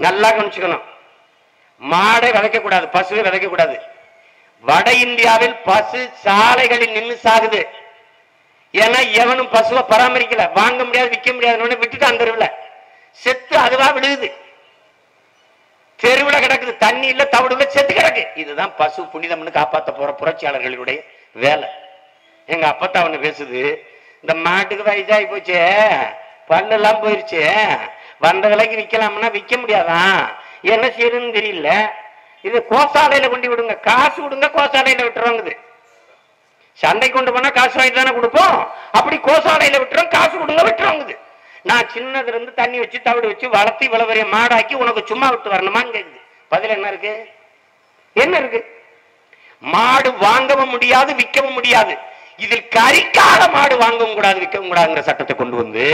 நல்லா கவனிச்சுக்கணும் மாடை விதைக்க கூடாது பசுவை விதைக்க கூடாது வட இந்தியாவில் பசு சாலைகளில் நின்னு சாகுது ஏன்னா எவனும் பசுவை பராமரிக்கல வாங்க முடியாது விற்க முடியாது விட்டுட்டான் தெருவுல செத்து அதுவா விழுகுது தெருவுல கிடக்குது தண்ணி இல்ல தவிடுல செத்து கிடக்கு இதுதான் பசு புனிதம்னு காப்பாத்த போற புரட்சியாளர்களுடைய வேலை எங்க அப்பத்தா ஒண்ணு பேசுது இந்த மாட்டுக்கு வயசாகி போச்சு பல்லெல்லாம் போயிருச்சு வந்த விலைக்கு விற்கலாம்னா விற்க முடியாதான் என்ன செய்யணும்னு தெரியல இது கோசாலையில கொண்டு விடுங்க காசு விடுங்க கோசாலையில விட்டுருவாங்குது சண்டை கொண்டு போனா காசு வாங்கி தானே கொடுப்போம் அப்படி கோசாலையில விட்டுறோம் காசு கொடுங்க விட்டுருவாங்குது நான் சின்னதுல இருந்து தண்ணி வச்சு தவிடு வச்சு வளர்த்து இவ்வளவு பெரிய மாடாக்கி உனக்கு சும்மா விட்டு வரணுமான்னு கேக்குது பதில் என்ன இருக்கு என்ன இருக்கு மாடு வாங்கவும் முடியாது விற்கவும் முடியாது இதில் கறிக்காக மாடு வாங்கவும் கூடாது விற்கவும் கூடாதுங்கிற சட்டத்தை கொண்டு வந்து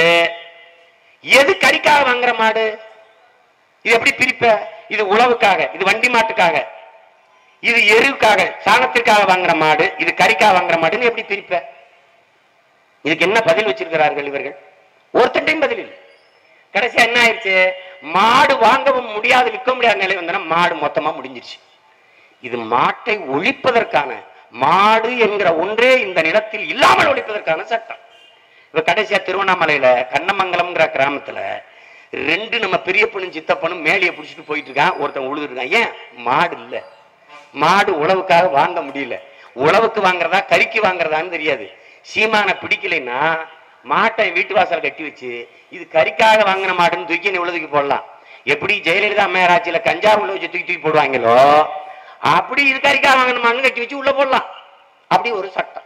எது கறிக்காக வாங்குற மாடு இது எப்படி பிரிப்ப இது உழவுக்காக இது வண்டி மாட்டுக்காக இது எருவுக்காக சாணத்திற்காக வாங்குற மாடு இது கறிக்காக வாங்குற மாடுன்னு எப்படி பிரிப்ப இதுக்கு என்ன பதில் வச்சிருக்கிறார்கள் இவர்கள் ஒருத்தட்டையும் பதில் இல்லை கடைசியா என்ன ஆயிடுச்சு மாடு வாங்கவும் முடியாது விற்க முடியாத நிலை வந்தனா மாடு மொத்தமா முடிஞ்சிருச்சு இது மாட்டை ஒழிப்பதற்கான மாடு என்கிற ஒன்றே இந்த நிலத்தில் இல்லாமல் ஒழிப்பதற்கான சட்டம் இப்ப கடைசியா திருவண்ணாமலையில கண்ணமங்கலம்ங்கிற கிராமத்துல ரெண்டு நம்ம பெரியப்பனும் சித்தப்பனும் மேலிய பிடிச்சிட்டு போயிட்டு இருக்கான் ஒருத்தன் உழுதுட்டு இருக்கான் ஏன் மாடு இல்ல மாடு உழவுக்காக வாங்க முடியல உழவுக்கு வாங்குறதா கறிக்கு வாங்குறதான்னு தெரியாது சீமான பிடிக்கலைன்னா மாட்டை வீட்டு வாசல் கட்டி வச்சு இது கறிக்காக வாங்கின மாடுன்னு தூக்கி நீ உழுதுக்கு போடலாம் எப்படி ஜெயலலிதா அம்மையார் ஆட்சியில கஞ்சா உள்ள வச்சு தூக்கி தூக்கி போடுவாங்களோ அப்படி இது கறிக்காக வாங்கின மாடுன்னு கட்டி வச்சு உள்ள போடலாம் அப்படி ஒரு சட்டம்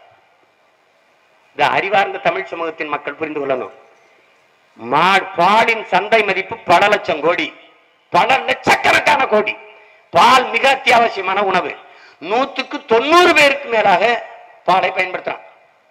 இந்த அறிவார்ந்த தமிழ் சமூகத்தின் மக்கள் புரிந்து கொள்ளணும் மாடு பாலின் சந்தை மதிப்பு பல லட்சம் கோடி பல லட்சக்கணக்கான கோடி பால் மிக அத்தியாவசியமான உணவு நூத்துக்கு தொண்ணூறு பேருக்கு மேலாக பாலை பயன்படுத்துறான்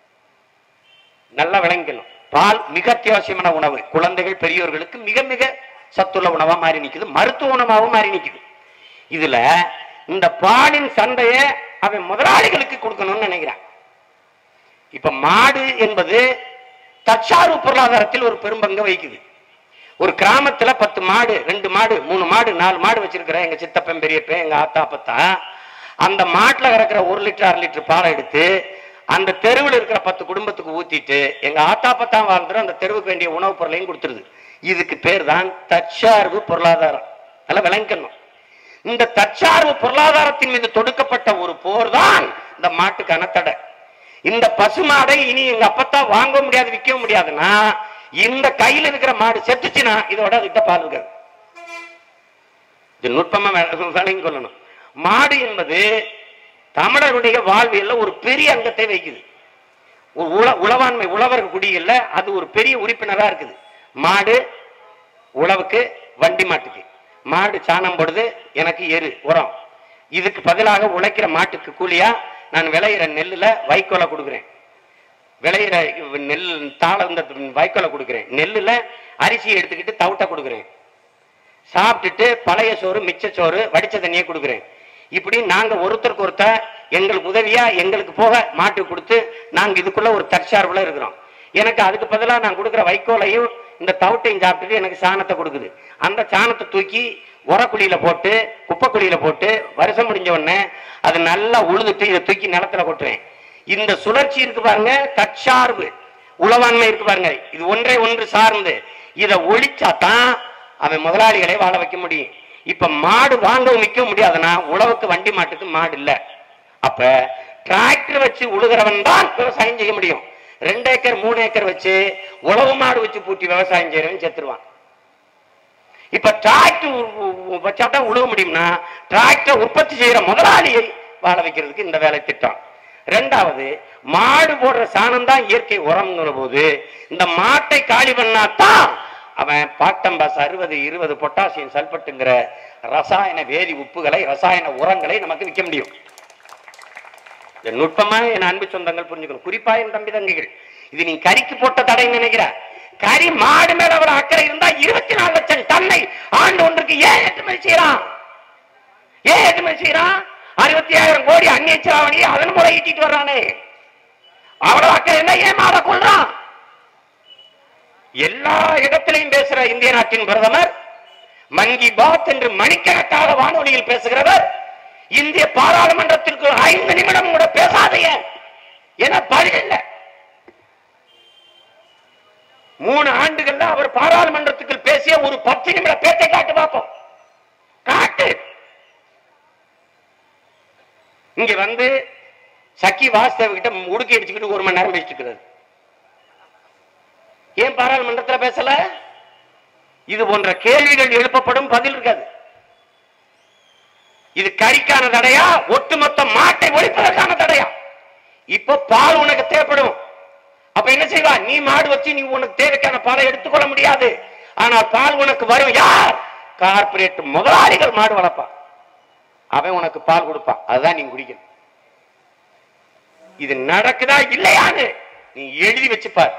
நல்லா விளங்கிக்கணும் பால் மிக அத்தியாவசியமான உணவு குழந்தைகள் பெரியோர்களுக்கு மிக மிக சத்துள்ள உணவா மாறி நிக்குது மருத்துவ உணவாகவும் மாறி நிக்குது இதுல இந்த பாலின் சந்தையை அவன் முதலாளிகளுக்கு கொடுக்கணும்னு நினைக்கிறான் இப்ப மாடு என்பது தற்சார்பு பொருளாதாரத்தில் ஒரு பெரும்பங்கு வகிக்குது ஒரு கிராமத்துல பத்து மாடு ரெண்டு மாடு மூணு மாடு நாலு மாடு வச்சிருக்கிற எங்க சித்தப்பன் பெரியப்பன் எங்க ஆத்தா அப்பத்தா அந்த மாட்டுல கறக்கிற ஒரு லிட்டர் அரை லிட்டர் பாலை எடுத்து அந்த தெருவில் இருக்கிற பத்து குடும்பத்துக்கு ஊத்திட்டு எங்க ஆத்தா அப்பத்தா வாழ்ந்துட்டு அந்த தெருவுக்கு வேண்டிய உணவுப் பொருளையும் கொடுத்துருது இதுக்கு பேர் தான் தற்சார்பு பொருளாதாரம் நல்லா விளங்கணும் இந்த தற்சார்பு பொருளாதாரத்தின் மீது தொடுக்கப்பட்ட ஒரு போர் தான் இந்த மாட்டுக்கான தடை இந்த பசுமாடை இனி எங்க அப்பத்தா வாங்க முடியாது விற்க முடியாதுன்னா இந்த கையில இருக்கிற மாடு செத்துச்சுன்னா இதோட கிட்ட பால் இருக்காது இது நுட்பமா வே- விளங்கிக் கொள்ளணும் மாடு என்பது தமிழருடைய வாழ்வியல்ல ஒரு பெரிய அங்கத்தை வைக்குது ஒரு உழ உழவாண்மை உழவர் குடிகள்ல அது ஒரு பெரிய உறுப்பினரா இருக்குது மாடு உழவுக்கு வண்டி மாட்டுக்கு மாடு சாணம் போடுது எனக்கு எரு உரம் இதுக்கு பதிலாக உழைக்கிற மாட்டுக்கு கூலியா நான் விளையிற நெல்லுல வைக்கோலை கொடுக்குறேன் விளையிற நெல் தாள இந்த வைக்கோலை கொடுக்குறேன் நெல்லுல அரிசியை எடுத்துக்கிட்டு தவிட்ட கொடுக்குறேன் சாப்பிட்டுட்டு பழைய சோறு மிச்ச சோறு வடிச்ச தண்ணியை கொடுக்குறேன் இப்படி நாங்க ஒருத்தருக்கு ஒருத்தர் எங்களுக்கு உதவியா எங்களுக்கு போக மாட்டு கொடுத்து நாங்க இதுக்குள்ள ஒரு தற்சார்புல இருக்கிறோம் எனக்கு அதுக்கு பதிலா நான் கொடுக்குற வைக்கோலையும் இந்த தவிட்டையும் சாப்பிட்டுட்டு எனக்கு சாணத்தை கொடுக்குது அந்த சாணத்தை தூக்கி உரக்குழியில போட்டு குப்பைக்குழியில போட்டு வருஷம் முடிஞ்ச உடனே அது நல்லா உழுதுட்டு இதை தூக்கி நிலத்துல கொட்டுறேன் இந்த சுழற்சி இருக்கு பாருங்க தற்சார்பு உளவாண்மை இருக்கு பாருங்க இது ஒன்றை ஒன்று சார்ந்து இதை ஒழிச்சா தான் அவன் முதலாளிகளை வாழ வைக்க முடியும் இப்ப மாடு வாங்கவும் விற்க முடியாதுன்னா உழவுக்கு வண்டி மாட்டுக்கு மாடு இல்ல அப்ப டிராக்டர் வச்சு உழுகிறவன் தான் விவசாயம் செய்ய முடியும் ரெண்டு ஏக்கர் மூணு ஏக்கர் வச்சு உழவு மாடு வச்சு பூட்டி விவசாயம் செய்யறவன் செத்துருவான் இப்ப டிராக்டர் வச்சா தான் உழுக முடியும்னா டிராக்டர் உற்பத்தி செய்யற முதலாளியை வாழ வைக்கிறதுக்கு இந்த வேலை திட்டம் ரெண்டாவது மாடு போடுற சாணம் தான் இயற்கை உரம்ங்கிற போது இந்த மாட்டை காலி பண்ணாதான் அவன் பாக்டம்பாஸ் அறுபது இருபது பொட்டாசியம் சல்பட்டுங்கிற ரசாயன வேதி உப்புகளை ரசாயன உரங்களை நமக்கு விற்க முடியும் இந்த நுட்பமா என் அன்பு சொந்தங்கள் புரிஞ்சுக்கணும் குறிப்பா என் தம்பி தங்கைகள் இது நீ கறிக்கு போட்ட தடைன்னு நினைக்கிற கறி மாடு மேல அவ்வளவு அக்கறை இருந்தா இருபத்தி நாலு லட்சம் டன்னை ஆண்டு ஒன்றுக்கு ஏன் ஏற்றுமதி செய்யறான் ஏன் ஏற்றுமதி செய்யறான் அறுபத்தி ஆயிரம் கோடி அந்நிய செலாவணியை அதன் மூலம் ஈட்டிட்டு வர்றானே அவ்வளவு அக்கறை இருந்தா ஏன் மாட கொள்றான் எல்லா இடத்திலையும் பேசுற இந்திய நாட்டின் பிரதமர் மங்கி பாத் என்று மணிக்கணக்காக வானொலியில் பேசுகிறவர் இந்திய பாராளுமன்றத்திற்கு ஐந்து நிமிடம் கூட பேசாதைய என பதில் இல்லை மூணு ஆண்டுகள்ல அவர் பாராளுமன்றத்துக்கு பேசிய ஒரு பத்து நிமிட பேச்சை காட்டு பார்ப்போம் காட்டு இங்க வந்து சக்கி வாஸ்தவ கிட்ட உடுக்கி அடிச்சுக்கிட்டு ஒரு மணி நேரம் பேசிட்டு இருக்கிறாரு ஏன் பாராளுமன்றத்துல பேசல இது போன்ற கேள்விகள் எழுப்பப்படும் பதில் இருக்காது இது கறிக்கான தடையா ஒட்டுமொத்த மாட்டை ஒழிப்பதற்கான தடையா இப்ப பால் உனக்கு தேவைப்படும் அப்ப என்ன செய்வா நீ மாடு வச்சு நீ உனக்கு தேவைக்கான பாலை எடுத்துக்கொள்ள முடியாது ஆனால் பால் உனக்கு வரும் யார் கார்பரேட் முதலாளிகள் மாடு வளர்ப்பான் அவன் உனக்கு பால் கொடுப்பான் அதுதான் நீ குடிக்கணும் இது நடக்குதா இல்லையான்னு நீ எழுதி வச்சுப்பார்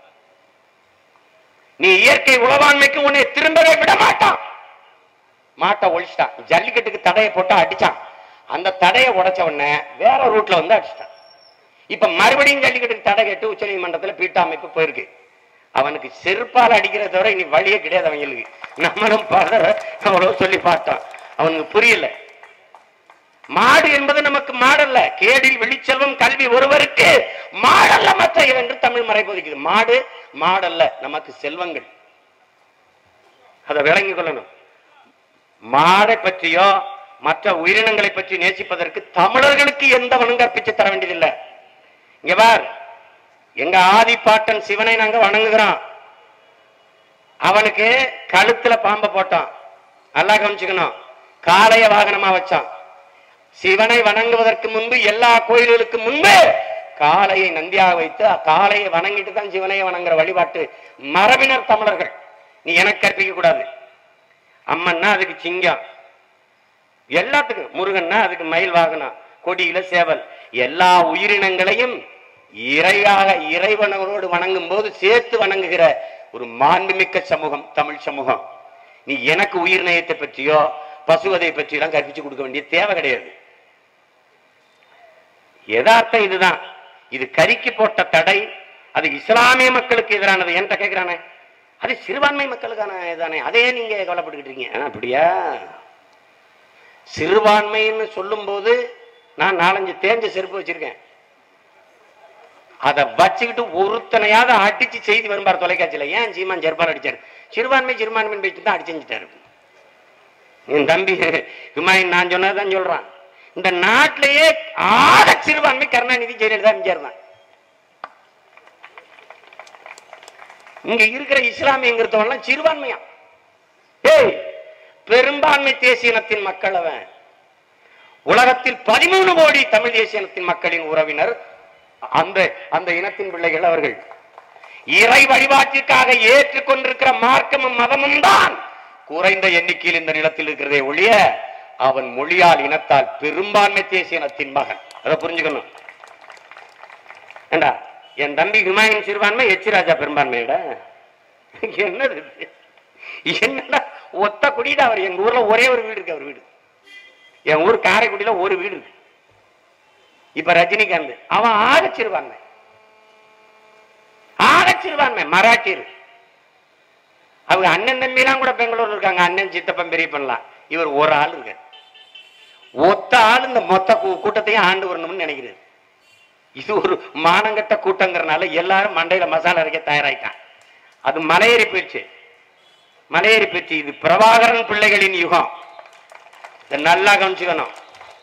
நீ இயற்கை உளவாண்மைக்கு உன்னை திரும்பவே விட மாட்டான் மாட்டை ஒழிச்சிட்டான் ஜல்லிக்கட்டுக்கு தடையை போட்டு அடிச்சான் அந்த தடையை உடைச்ச உடனே வேற ரூட்ல வந்து அடிச்சிட்டான் இப்ப மறுபடியும் ஜல்லிக்கட்டுக்கு தடை கேட்டு உச்ச நீதிமன்றத்துல பீட்ட அமைப்பு போயிருக்கு அவனுக்கு செருப்பால் அடிக்கிறத தவிர இனி வழியே கிடையாது அவங்களுக்கு நம்மளும் பல அவ்வளவு சொல்லி பார்த்தோம் அவனுக்கு புரியல மாடு என்பது நமக்கு மாடல்ல கேடில் வெளிச்செல்வம் கல்வி ஒருவருக்கு மாடல்ல மற்ற என்று தமிழ் மறைபோதிக்குது மாடு மாடல்ல நமக்கு செல்வங்கள் அதை விளங்கிக் கொள்ளணும் மாடை பற்றியோ மற்ற உயிரினங்களை பற்றி நேசிப்பதற்கு தமிழர்களுக்கு எந்த வனம் கற்பிச்சு தர வேண்டியதில்லை இங்க பார் எங்க ஆதிப்பாட்டன் சிவனை நாங்க வணங்குகிறோம் அவனுக்கு கழுத்துல பாம்பை போட்டோம் நல்லா கவனிச்சுக்கணும் காளைய வாகனமா வச்சான் சிவனை வணங்குவதற்கு முன்பு எல்லா கோயில்களுக்கு முன்பு காளையை நந்தியாக வைத்து காளையை வணங்கிட்டு தான் சிவனையை வணங்குற வழிபாட்டு மரபினர் தமிழர்கள் நீ எனக்கு கற்பிக்க கூடாது அம்மன்னா அதுக்கு சிங்கம் எல்லாத்துக்கும் முருகன்னா அதுக்கு மயில் வாகனம் கொடியில சேவல் எல்லா உயிரினங்களையும் இறையாக இறைவனோடு வணங்கும் போது சேர்த்து வணங்குகிற ஒரு மாண்புமிக்க சமூகம் தமிழ் சமூகம் நீ எனக்கு உயிர் நேயத்தை பற்றியோ பசுவதை பற்றியெல்லாம் கற்பிச்சு கொடுக்க வேண்டிய தேவை கிடையாது யதார்த்தம் இதுதான் இது கறிக்கு போட்ட தடை அது இஸ்லாமிய மக்களுக்கு எதிரானது என்கிட்ட கேட்கிறானே அது சிறுபான்மை மக்களுக்கான இதானே அதே நீங்க கவலைப்பட்டுக்கிட்டு இருக்கீங்க ஆ, அப்படியா சிறுபான்மைன்னு சொல்லும்போது நான் நாலஞ்சு தேஞ்ச செருப்பு வச்சிருக்கேன் அதை வச்சுக்கிட்டு ஒருத்தனையாவது அடிச்சு செய்தி வரும்பார் தொலைக்காட்சியில ஏன் சீமான் ஜெர்பால் அடிச்சாரு சிறுபான்மை சிறுபான்மை பேச்சு தான் அடிச்சு செஞ்சுட்டாரு என் தம்பி ஹுமாயூன் நான் சொன்னதான் சொல்றான் இந்த நாட்டிலேயே ஆக சிறுபான்மை கருணாநிதி ஜெயலலிதா எம்ஜிஆர் தான் இங்க இருக்கிற இஸ்லாமியங்கிறதவெல்லாம் சிறுபான்மையா ஏய் பெரும்பான்மை தேசியனத்தின் மக்கள் அவன் உலகத்தில் பதிமூணு கோடி தமிழ் தேசியனத்தின் மக்களின் உறவினர் அந்த அந்த இனத்தின் பிள்ளைகள் அவர்கள் இறை வழிபாட்டிற்காக ஏற்றுக்கொண்டிருக்கிற மார்க்கமும் மதமும் தான் குறைந்த எண்ணிக்கையில் இந்த நிலத்தில் இருக்கிறதே ஒழிய அவன் மொழியால் இனத்தால் பெரும்பான்மை தேசிய இனத்தின் மகன் அதை புரிஞ்சுக்கணும் ஏண்டா என் தம்பி ஹுமாயூன் சிறுபான்மை எச் ராஜா பெரும்பான்மையோட என்னது இது? என்னடா ஒத்த குடிதான் அவர் எங்க ஊர்ல ஒரே ஒரு வீடு இருக்கு அவர் வீடு என் ஊர் காரைக்குடியில ஒரு வீடு இருக்கு இப்ப ரஜினிகாந்த் அவன் ஆக சிறுபான்மை ஆக சிறுபான்மை மராட்டியர் அவங்க அண்ணன் தம்பிலாம் கூட பெங்களூர்ல இருக்காங்க அண்ணன் சித்தப்பன் பெரியப்பன்லாம் இவர் ஒரு ஆள் இருக்காரு ஒத்த ஆள் இந்த மொத்த கூ- கூட்டத்தையும் ஆண்டு வரணும்னு நினைக்கிறது இது ஒரு மானங்கட்ட கூட்டங்கிறனால எல்லாரும் மண்டையில மசாலா அரைக்க தயாராயிட்டான் அது மலையேறி போயிடுச்சு மலையேறி போயிடுச்சு இது பிரபாகரன் பிள்ளைகளின் யுகம் இதை நல்லா கவனிச்சுக்கணும்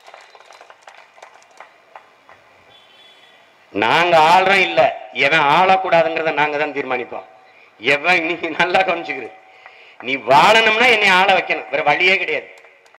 நாங்க ஆள்றோம் இல்ல எவன் ஆளக்கூடாதுங்கிறத நாங்க தான் தீர்மானிப்போம் எவன் நீ நல்லா கவனிச்சுக்கிறு நீ வாழணும்னா என்னை ஆள வைக்கணும் வேற வழியே கிடையாது